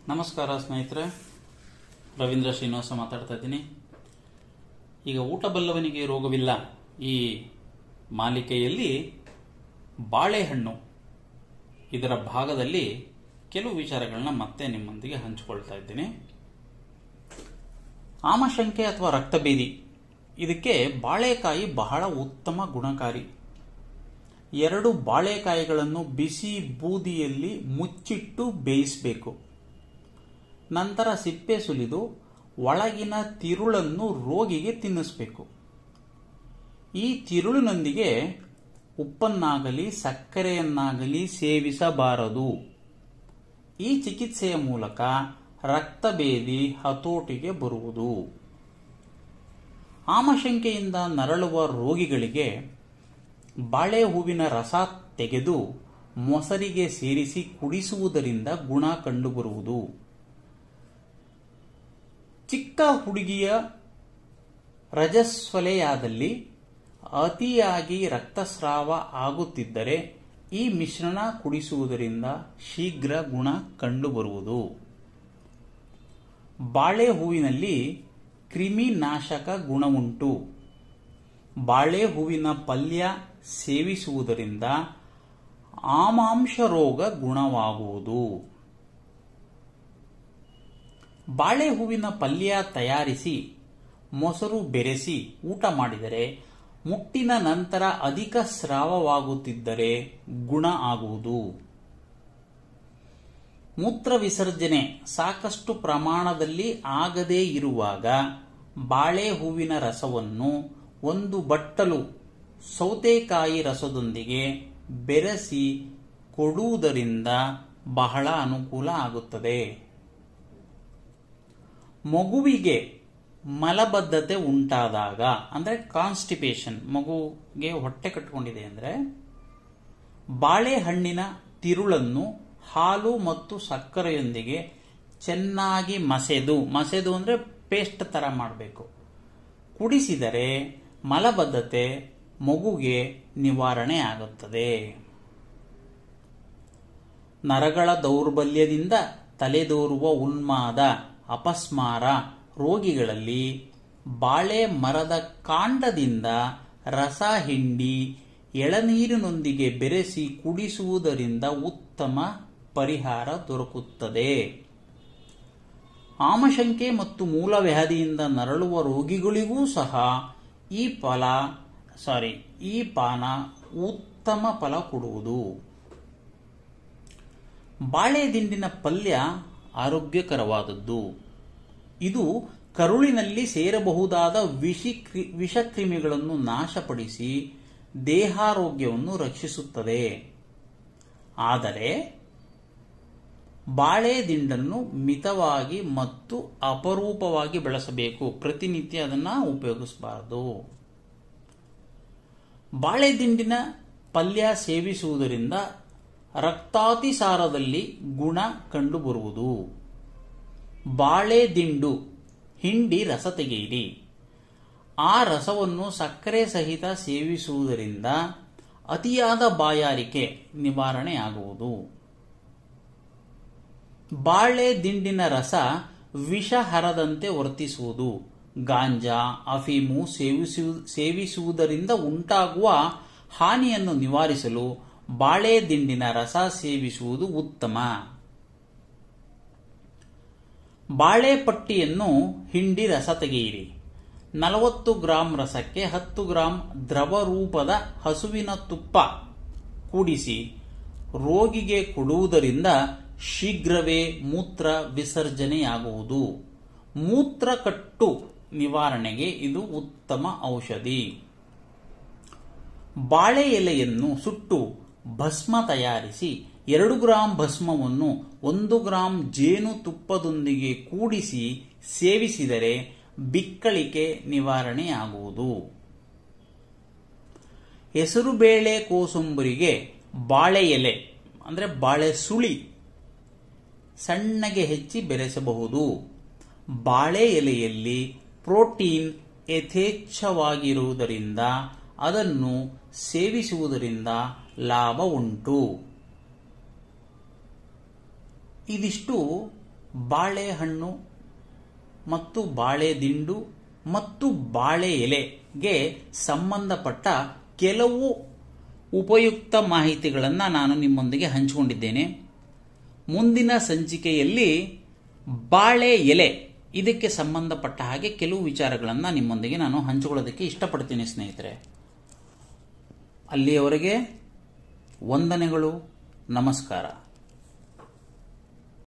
ನಮಸ್ಕಾರ ಸ್ನೇಹಿತರೆ ರವೀಂದ್ರ ಶ್ರೀನಿವಾಸ ಮಾತಾಡ್ತಾ ಇದ್ದೀನಿ ಈಗ ಊಟ ಬಲ್ಲವನಿಗೆ ರೋಗವಿಲ್ಲ ಈ ಮಾಲಿಕೆಯಲ್ಲಿ ಬಾಳೆಹಣ್ಣು ಇದರ ಭಾಗದಲ್ಲಿ ಕೆಲವು ವಿಚಾರಗಳನ್ನ ಮತ್ತೆ ನಿಮ್ಮೊಂದಿಗೆ ಹಂಚಿಕೊಳ್ತಾ ಇದ್ದೀನಿ ಆಮಶಂಕೆ ಅಥವಾ ರಕ್ತಭೇದಿ ಇದಕ್ಕೆ ಬಾಳೆಕಾಯಿ ಬಹಳ ಉತ್ತಮ ಗುಣಕಾರಿ ಎರಡು ಬಾಳೆಕಾಯಿಗಳನ್ನು ಬಿಸಿ ಬೂದಿಯಲ್ಲಿ ಮುಚ್ಚಿಟ್ಟು ಬೇಯಿಸಬೇಕು ನಂತರ ಸಿಪ್ಪೆ ಸುಲಿದು ಒಳಗಿನ ತಿರುಳನ್ನು ರೋಗಿಗೆ ತಿನ್ನಿಸಬೇಕು ಈ ತಿರುಳಿನೊಂದಿಗೆ ಉಪ್ಪನ್ನಾಗಲಿ ಸಕ್ಕರೆಯನ್ನಾಗಲಿ ಸೇವಿಸಬಾರದು ಈ ಚಿಕಿತ್ಸೆಯ ಮೂಲಕ ರಕ್ತಭೇದಿ ಹತೋಟಿಗೆ ಬರುವುದು ಆಮಶಂಕೆಯಿಂದ ನರಳುವ ರೋಗಿಗಳಿಗೆ ಬಾಳೆ ಹೂವಿನ ರಸ ತೆಗೆದು ಮೊಸರಿಗೆ ಸೇರಿಸಿ ಕುಡಿಸುವುದರಿಂದ ಗುಣ ಕಂಡುಬರುವುದು ಚಿಕ್ಕ ಹುಡುಗಿಯ ರಜಸ್ವಲೆಯಾದಲ್ಲಿ ಅತಿಯಾಗಿ ರಕ್ತಸ್ರಾವ ಆಗುತ್ತಿದ್ದರೆ ಈ ಮಿಶ್ರಣ ಕುಡಿಸುವುದರಿಂದ ಶೀಘ್ರ ಗುಣ ಕಂಡುಬರುವುದು ಬಾಳೆ ಹೂವಿನಲ್ಲಿ ಕ್ರಿಮಿನಾಶಕ ಗುಣವುಂಟು ಬಾಳೆ ಹೂವಿನ ಪಲ್ಯ ಸೇವಿಸುವುದರಿಂದ ಆಮಾಂಶ ರೋಗ ಗುಣವಾಗುವುದು ಬಾಳೆ ಹೂವಿನ ಪಲ್ಯ ತಯಾರಿಸಿ ಮೊಸರು ಬೆರೆಸಿ ಊಟ ಮಾಡಿದರೆ ಮುಟ್ಟಿನ ನಂತರ ಅಧಿಕ ಸ್ರಾವವಾಗುತ್ತಿದ್ದರೆ ಗುಣ ಆಗುವುದು ಮೂತ್ರ ವಿಸರ್ಜನೆ ಸಾಕಷ್ಟು ಪ್ರಮಾಣದಲ್ಲಿ ಆಗದೇ ಇರುವಾಗ ಬಾಳೆ ಹೂವಿನ ರಸವನ್ನು ಒಂದು ಬಟ್ಟಲು ಸೌತೆಕಾಯಿ ರಸದೊಂದಿಗೆ ಬೆರೆಸಿ ಕೊಡುವುದರಿಂದ ಬಹಳ ಅನುಕೂಲ ಆಗುತ್ತದೆ ಮಗುವಿಗೆ ಮಲಬದ್ಧತೆ ಉಂಟಾದಾಗ ಅಂದ್ರೆ ಕಾನ್ಸ್ಟಿಪೇಷನ್ ಮಗುಗೆ ಹೊಟ್ಟೆ ಕಟ್ಟಿಕೊಂಡಿದೆ ಅಂದ್ರೆ ಬಾಳೆಹಣ್ಣಿನ ತಿರುಳನ್ನು ಹಾಲು ಮತ್ತು ಸಕ್ಕರೆಯೊಂದಿಗೆ ಚೆನ್ನಾಗಿ ಮಸೆದು ಮಸೆದು ಅಂದ್ರೆ ಪೇಸ್ಟ್ ತರ ಮಾಡಬೇಕು ಕುಡಿಸಿದರೆ ಮಲಬದ್ಧತೆ ಮಗುಗೆ ನಿವಾರಣೆ ಆಗುತ್ತದೆ ನರಗಳ ದೌರ್ಬಲ್ಯದಿಂದ ತಲೆದೋರುವ ಉನ್ಮಾದ ಅಪಸ್ಮಾರ ರೋಗಿಗಳಲ್ಲಿ ಬಾಳೆ ಮರದ ಕಾಂಡದಿಂದ ರಸ ಹಿಂಡಿ ಎಳನೀರಿನೊಂದಿಗೆ ಬೆರೆಸಿ ಕುಡಿಸುವುದರಿಂದ ಉತ್ತಮ ಪರಿಹಾರ ದೊರಕುತ್ತದೆ ಆಮಶಂಕೆ ಮತ್ತು ಮೂಲವ್ಯಾಧಿಯಿಂದ ನರಳುವ ರೋಗಿಗಳಿಗೂ ಸಹ ಈ ಫಲ ಸಾರಿ ಈ ಪಾನ ಉತ್ತಮ ಫಲ ಕೊಡುವುದು ಬಾಳೆ ದಿಂಡಿನ ಪಲ್ಯ ಆರೋಗ್ಯಕರವಾದದ್ದು ಇದು ಕರುಳಿನಲ್ಲಿ ಸೇರಬಹುದಾದ ವಿಷಿ ವಿಷಕ್ರಿಮಿಗಳನ್ನು ನಾಶಪಡಿಸಿ ದೇಹಾರೋಗ್ಯವನ್ನು ರಕ್ಷಿಸುತ್ತದೆ ಆದರೆ ಬಾಳೆ ದಿಂಡನ್ನು ಮಿತವಾಗಿ ಮತ್ತು ಅಪರೂಪವಾಗಿ ಬೆಳೆಸಬೇಕು ಪ್ರತಿನಿತ್ಯ ಅದನ್ನ ಉಪಯೋಗಿಸಬಾರದು ಬಾಳೆ ದಿಂಡಿನ ಪಲ್ಯ ಸೇವಿಸುವುದರಿಂದ ರಕ್ತಾತಿಸಾರದಲ್ಲಿ ಗುಣ ಕಂಡುಬರುವುದು ಬಾಳೆ ದಿಂಡು ಹಿಂಡಿ ರಸ ತೆಗೆಯಿರಿ ಆ ರಸವನ್ನು ಸಕ್ಕರೆ ಸಹಿತ ಸೇವಿಸುವುದರಿಂದ ಅತಿಯಾದ ಬಾಯಾರಿಕೆ ನಿವಾರಣೆಯಾಗುವುದು ಬಾಳೆ ದಿಂಡಿನ ರಸ ವಿಷ ಹರದಂತೆ ವರ್ತಿಸುವುದು ಗಾಂಜಾ ಅಫೀಮು ಸೇವಿಸುವುದರಿಂದ ಉಂಟಾಗುವ ಹಾನಿಯನ್ನು ನಿವಾರಿಸಲು ಬಾಳೆ ದಿಂಡಿನ ರಸ ಸೇವಿಸುವುದು ಉತ್ತಮ ಬಾಳೆ ಪಟ್ಟಿಯನ್ನು ಹಿಂಡಿ ರಸ ತೆಗೆಯಿರಿ ನಲವತ್ತು ಗ್ರಾಂ ರಸಕ್ಕೆ ಹತ್ತು ಗ್ರಾಂ ದ್ರವ ರೂಪದ ಹಸುವಿನ ತುಪ್ಪ ಕೂಡಿಸಿ ರೋಗಿಗೆ ಕೊಡುವುದರಿಂದ ಶೀಘ್ರವೇ ಮೂತ್ರ ವಿಸರ್ಜನೆಯಾಗುವುದು ಮೂತ್ರಕಟ್ಟು ನಿವಾರಣೆಗೆ ಇದು ಉತ್ತಮ ಔಷಧಿ ಬಾಳೆ ಎಲೆಯನ್ನು ಸುಟ್ಟು ಭಸ್ಮ ತಯಾರಿಸಿ ಎರಡು ಗ್ರಾಂ ಭಸ್ಮವನ್ನು ಒಂದು ಗ್ರಾಂ ಜೇನು ತುಪ್ಪದೊಂದಿಗೆ ಕೂಡಿಸಿ ಸೇವಿಸಿದರೆ ಬಿಕ್ಕಳಿಕೆ ನಿವಾರಣೆಯಾಗುವುದು ಹೆಸರುಬೇಳೆ ಕೋಸಂಬರಿಗೆ ಬಾಳೆ ಎಲೆ ಅಂದ್ರೆ ಬಾಳೆ ಸುಳಿ ಸಣ್ಣಗೆ ಹೆಚ್ಚಿ ಬೆರೆಸಬಹುದು ಬಾಳೆ ಎಲೆಯಲ್ಲಿ ಪ್ರೋಟೀನ್ ಯಥೇಚ್ಛವಾಗಿರುವುದರಿಂದ ಅದನ್ನು ಸೇವಿಸುವುದರಿಂದ ಲಾಭ ಉಂಟು ಇದಿಷ್ಟು ಬಾಳೆಹಣ್ಣು ಮತ್ತು ಬಾಳೆ ದಿಂಡು ಮತ್ತು ಬಾಳೆ ಎಲೆಗೆ ಸಂಬಂಧಪಟ್ಟ ಕೆಲವು ಉಪಯುಕ್ತ ಮಾಹಿತಿಗಳನ್ನು ನಾನು ನಿಮ್ಮೊಂದಿಗೆ ಹಂಚಿಕೊಂಡಿದ್ದೇನೆ ಮುಂದಿನ ಸಂಚಿಕೆಯಲ್ಲಿ ಬಾಳೆ ಎಲೆ ಇದಕ್ಕೆ ಸಂಬಂಧಪಟ್ಟ ಹಾಗೆ ಕೆಲವು ವಿಚಾರಗಳನ್ನು ನಿಮ್ಮೊಂದಿಗೆ ನಾನು ಹಂಚಿಕೊಳ್ಳೋದಕ್ಕೆ ಇಷ್ಟಪಡ್ತೀನಿ ಸ್ನೇಹಿತರೆ ಅಲ್ಲಿಯವರೆಗೆ ವಂದನೆಗಳು ನಮಸ್ಕಾರ